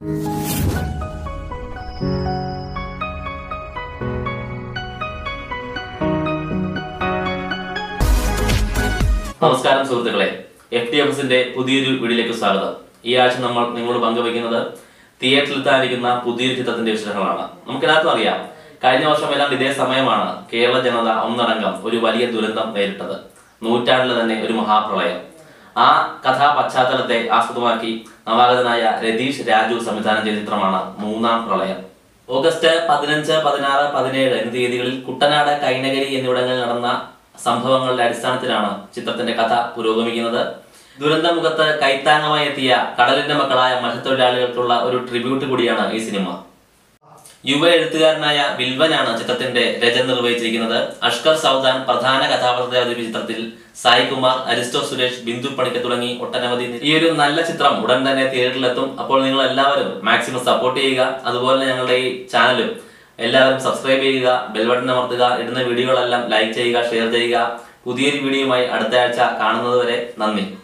നമസ്കാരം സുഹൃത്തുക്കളെ F T എഫ്സിന്റെ പുതിയൊരു വീഡിയോയിലേക്ക് സ്വാഗതം ഈ ആഴ്ച നമ്മൾ നിങ്ങളോട് പങ്കുവയ്ക്കുന്നത് തിയേറ്ററിൽ താനിരിക്കുന്ന പുതിയൊരു ചിത്രത്തിന്റെ വിശേഷങ്ങളാണ് നമുക്കെല്ലാവർക്കും അറിയാം കഴിഞ്ഞ വർഷം എല്ലാം ഇതേ സമയമാണ് കേരള ജനത ഒന്നടങ്കം ഒരു വലിയ ദുരന്തം നേരിട്ടത് നൂറ്റാണ്ടിലെ തന്നെ ഒരു മഹാപ്രളയം ആ കഥാ പശ്ചാത്തലത്തെ ആസ്പദമാക്കി നവാഗതനായ രതീഷ് രാജു സംവിധാനം ചെയ്ത ചിത്രമാണ് മൂന്നാം പ്രളയം ഓഗസ്റ്റ് പതിനഞ്ച് പതിനാറ് പതിനേഴ് എന്നീ തീയതികളിൽ കുട്ടനാട് കൈനഗരി എന്നിവിടങ്ങളിൽ നടന്ന സംഭവങ്ങളുടെ അടിസ്ഥാനത്തിലാണ് ചിത്രത്തിന്റെ കഥ പുരോഗമിക്കുന്നത് ദുരന്തമുഖത്ത് കൈത്താങ്ങമായി എത്തിയ കടലിന്റെ മക്കളായ മത്സ്യത്തൊഴിലാളികൾക്കുള്ള ഒരു ട്രിബ്യൂട്ട് കൂടിയാണ് ഈ സിനിമ യുവ എഴുത്തുകാരനായ വിൽവനാണ് ചിത്രത്തിന്റെ രചന നിർവഹിച്ചിരിക്കുന്നത് അഷ്കർ സൗദാൻ പ്രധാന കഥാപാത്രത്തെ അവതരിപ്പിച്ച ചിത്രത്തിൽ സായി കുമാർ അരിസ്റ്റോ സുരേഷ് ബിന്ദു പണിക്ക തുടങ്ങി ഒട്ടനവധി നി- ഈ ഒരു നല്ല ചിത്രം ഉടൻ തന്നെ തിയേറ്ററിലെത്തും അപ്പോൾ നിങ്ങൾ എല്ലാവരും മാക്സിമം സപ്പോർട്ട് ചെയ്യുക അതുപോലെ ഞങ്ങളുടെ ഈ ചാനലും എല്ലാവരും സബ്സ്ക്രൈബ് ചെയ്യുക ബെൽ ബട്ടൺ അമർത്തുക ഇടുന്ന വീഡിയോകളെല്ലാം ലൈക്ക് ചെയ്യുക ഷെയർ ചെയ്യുക പുതിയൊരു വീഡിയോയുമായി അടുത്ത ആഴ്ച കാണുന്നത് വരെ നന്ദി